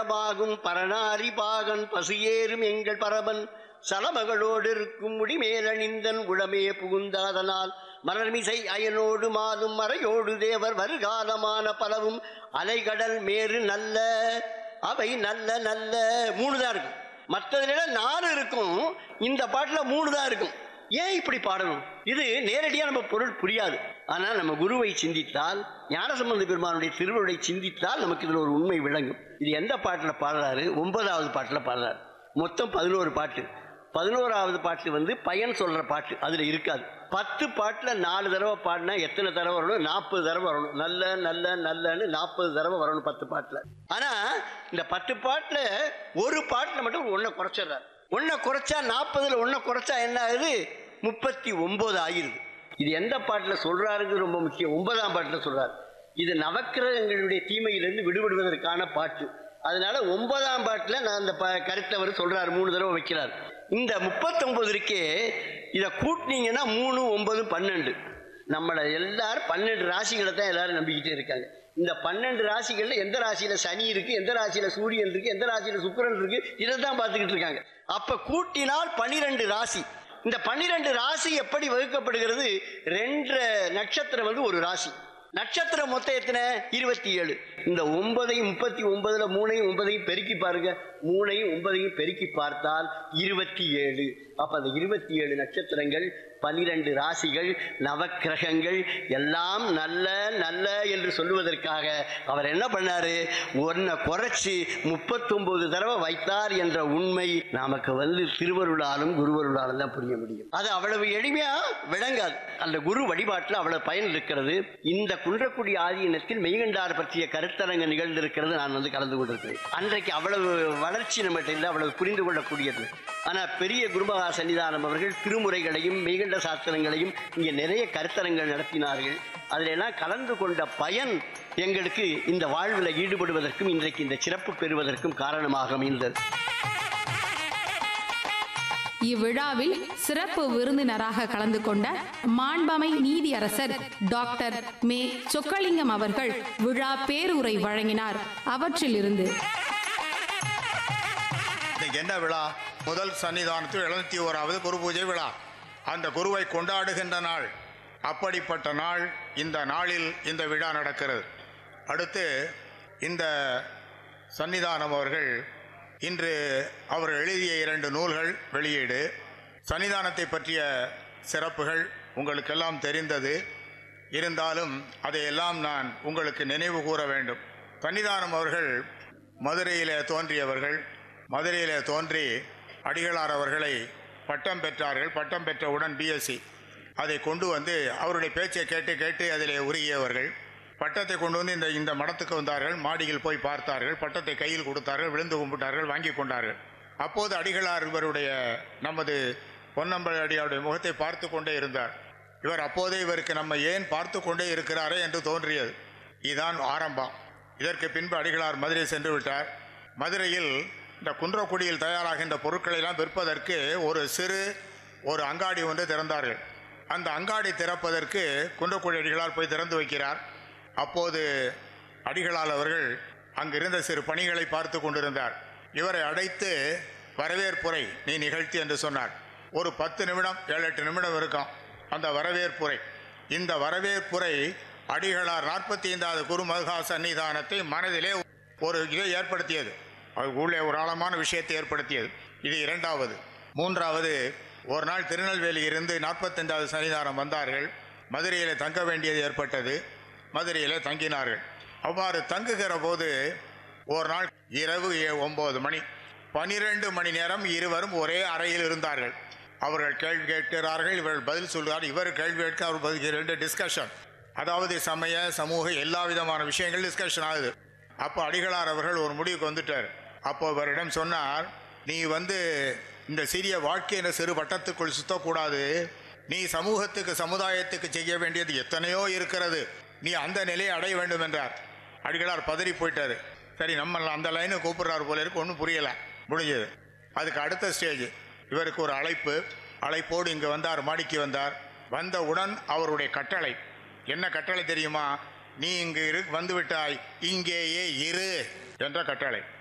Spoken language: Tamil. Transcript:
பரபாகும் பரணாரி பாகன் பசியேறும் எங்கள் பரபன் சலமகளோடு இருக்கும் முடிமேலணிந்தன் உளமே புகுந்தாதனால் மலர்மிசை அயனோடு மாதும் மறையோடு தேவர் வருகாலமான பலவும் அலைகடல் மேறு நல்ல அவை நல்ல நல்ல மூணு தான் இருக்கும் மற்றதுல நாலு இருக்கும் இந்த பாட்டுல மூணு தான் இருக்கும் ஏன் இப்படி பாடணும் இது நேரடியா நம்ம பொருள் புரியாது ஆனா நம்ம குருவை சிந்தித்தால் ஞானசம்பந்த பெருமானுடைய திருவருளை சிந்தித்தால் நமக்கு இதுல ஒரு உண்மை விளங்கும் இது எந்த பாட்டுல பாடுறாரு ஒன்பதாவது பாட்டுல பாடுறாரு மொத்தம் பதினோரு பாட்டு பதினோராவது பாட்டு வந்து பயன் சொல்ற பாட்டு அதுல இருக்காது பத்து பாட்டுல நாலு தடவை பாடினா எத்தனை தடவை வரணும் நாற்பது தடவை வரணும் நல்ல நல்ல நல்லன்னு நாற்பது தடவை வரணும் பத்து பாட்டுல ஆனா இந்த பத்து பாட்டுல ஒரு பாட்டுல மட்டும் ஒன்றை குறைச்சிடுறாரு ஒன்றை குறைச்சா நாற்பதுல ஒன்றை குறைச்சா என்ன ஆகுது முப்பத்தி ஒன்பது ஆகிருது இது எந்த பாட்டில் சொல்றாருங்கிறது ரொம்ப முக்கியம் ஒன்பதாம் பாட்டில் சொல்றாரு இது நவக்கிரகங்களுடைய தீமையிலிருந்து விடுபடுவதற்கான பாட்டு அதனால ஒன்பதாம் பாட்டில் நான் அந்த ப- கருத்தை அவர் சொல்றாரு மூணு தடவை வைக்கிறார் இந்த முப்பத்தொன்பது இருக்கே இதை கூட்டினீங்கன்னா மூணு ஒன்பது பன்னெண்டு நம்மளை எல்லாரும் பன்னெண்டு ராசிகளை தான் எல்லாரும் நம்பிக்கிட்டே இருக்காங்க இந்த பன்னெண்டு ராசிகள்ல எந்த ராசியில சனி இருக்கு எந்த ராசியில சூரியன் இருக்கு எந்த ராசியில சுக்கிரன் இருக்கு இதை தான் பார்த்துக்கிட்டு இருக்காங்க அப்ப கூட்டினால் பனிரெண்டு ராசி இந்த பன்னிரண்டு ராசி எப்படி வகுக்கப்படுகிறது ரெண்டு நட்சத்திரம் வந்து ஒரு ராசி நட்சத்திரம் மொத்தம் எத்தனை இருபத்தி ஏழு இந்த ஒன்பதையும் முப்பத்தி ஒன்பதுல மூணையும் ஒன்பதையும் பெருக்கி பாருங்க மூணையும் ஒன்பதையும் பெருக்கி பார்த்தால் இருபத்தி ஏழு அப்ப அந்த இருபத்தி ஏழு நட்சத்திரங்கள் பனிரெண்டு ராசிகள் நவக்கிரகங்கள் எல்லாம் நல்ல நல்ல என்று சொல்லுவதற்காக அவர் என்ன பண்ணாரு ஒன்னை குறைச்சி முப்பத்தொன்பது தடவை வைத்தார் என்ற உண்மை நமக்கு வந்து திருவருளாலும் குருவருளாலும் தான் புரிய முடியும் அது அவ்வளவு எளிமையா விளங்காது அந்த குரு வழிபாட்டில் அவ்வளவு பயன் இருக்கிறது இந்த குன்றக்குடி ஆதீனத்தில் மெய்கண்டார் பற்றிய கருத்தரங்க நிகழ்ந்திருக்கிறது நான் வந்து கலந்து கொண்டிருக்கிறேன் அன்றைக்கு அவ்வளவு வளர்ச்சி நம்மகிட்ட இல்லை அவ்வளவு புரிந்து கொள்ளக்கூடியது ஆனா பெரிய குருமகா சன்னிதானம் அவர்கள் திருமுறைகளையும் மெய்கண்ட சாஸ்திரங்களையும் இங்கே நிறைய கருத்தரங்கள் நடத்தினார்கள் அதில் எல்லாம் கலந்து கொண்ட பயன் எங்களுக்கு இந்த வாழ்வில் ஈடுபடுவதற்கும் இன்றைக்கு இந்த சிறப்பு பெறுவதற்கும் காரணமாக அமைந்தது இவ்விழாவில் சிறப்பு விருந்தினராக கலந்து கொண்ட மாண்பமை நீதியரசர் டாக்டர் மே சொக்கலிங்கம் அவர்கள் விழா பேருரை வழங்கினார் அவற்றிலிருந்து இன்னைக்கு என்ன விழா முதல் சன்னிதானத்தில் எழுநூத்தி ஓராவது குரு பூஜை விழா அந்த குருவை கொண்டாடுகின்ற நாள் அப்படிப்பட்ட நாள் இந்த நாளில் இந்த விழா நடக்கிறது அடுத்து இந்த சன்னிதானம் அவர்கள் இன்று அவர் எழுதிய இரண்டு நூல்கள் வெளியீடு சன்னிதானத்தை பற்றிய சிறப்புகள் உங்களுக்கெல்லாம் தெரிந்தது இருந்தாலும் அதையெல்லாம் நான் உங்களுக்கு நினைவு கூற வேண்டும் சன்னிதானம் அவர்கள் மதுரையிலே தோன்றியவர்கள் மதுரையிலே தோன்றி அடிகளார் அவர்களை பட்டம் பெற்றார்கள் பட்டம் பெற்றவுடன் பிஎஸ்சி அதை கொண்டு வந்து அவருடைய பேச்சை கேட்டு கேட்டு அதிலே உருகியவர்கள் பட்டத்தை கொண்டு வந்து இந்த இந்த மடத்துக்கு வந்தார்கள் மாடியில் போய் பார்த்தார்கள் பட்டத்தை கையில் கொடுத்தார்கள் விழுந்து கும்பிட்டார்கள் வாங்கி கொண்டார்கள் அப்போது அடிகளார் இவருடைய நமது பொன்னம்பல அடியாருடைய முகத்தை பார்த்து கொண்டே இருந்தார் இவர் அப்போதே இவருக்கு நம்ம ஏன் பார்த்து கொண்டே இருக்கிறாரே என்று தோன்றியது இதுதான் ஆரம்பம் இதற்கு பின்பு அடிகளார் மதுரை சென்று விட்டார் மதுரையில் இந்த குன்றக்குடியில் தயாராகின்ற பொருட்களை எல்லாம் விற்பதற்கு ஒரு சிறு ஒரு அங்காடி ஒன்று திறந்தார்கள் அந்த அங்காடி திறப்பதற்கு குன்றக்குடி அடிகளார் போய் திறந்து வைக்கிறார் அப்போது அடிகளால் அவர்கள் அங்கிருந்த சிறு பணிகளை பார்த்து கொண்டிருந்தார் இவரை அழைத்து வரவேற்புரை நீ நிகழ்த்தி என்று சொன்னார் ஒரு பத்து நிமிடம் ஏழு எட்டு நிமிடம் இருக்கும் அந்த வரவேற்புரை இந்த வரவேற்புரை அடிகளார் நாற்பத்தி ஐந்தாவது குரு மகா சன்னிதானத்தை மனதிலே ஒரு இதை ஏற்படுத்தியது அது உள்ளே ஒரு ஆழமான விஷயத்தை ஏற்படுத்தியது இது இரண்டாவது மூன்றாவது ஒரு நாள் திருநெல்வேலி இருந்து நாற்பத்தைந்தாவது சன்னிதானம் வந்தார்கள் மதுரையில் தங்க வேண்டியது ஏற்பட்டது மதுரையில் தங்கினார்கள் அவ்வாறு தங்குகிற போது ஒரு நாள் இரவு ஏ- ஒன்பது மணி பனிரெண்டு மணி நேரம் இருவரும் ஒரே அறையில் இருந்தார்கள் அவர்கள் கேள்வி கேட்கிறார்கள் இவர்கள் பதில் சொல்கிறார் இவர் கேள்வி கேட்க அவர் பதில் ரெண்டு டிஸ்கஷன் அதாவது சமய சமூக எல்லா விதமான விஷயங்கள் டிஸ்கஷன் ஆகுது அப்போ அடிகளார் அவர்கள் ஒரு முடிவுக்கு வந்துட்டார் அப்போ அவரிடம் சொன்னார் நீ வந்து இந்த சிறிய வாழ்க்கை என்ற சிறு வட்டத்துக்குள் சுத்தக்கூடாது நீ சமூகத்துக்கு சமுதாயத்துக்கு செய்ய வேண்டியது எத்தனையோ இருக்கிறது நீ அந்த நிலையை அடைய வேண்டும் என்றார் அடிகளார் பதறி போயிட்டாரு சரி நம்ம அந்த லைனை கூப்பிடுறாரு போல இருக்கு ஒன்றும் புரியல முடிஞ்சது அதுக்கு அடுத்த ஸ்டேஜ் இவருக்கு ஒரு அழைப்பு அழைப்போடு இங்கே வந்தார் மாடிக்கு வந்தார் வந்தவுடன் அவருடைய கட்டளை என்ன கட்டளை தெரியுமா நீ இங்கு இரு வந்து விட்டாய் இங்கேயே இரு என்ற கட்டளை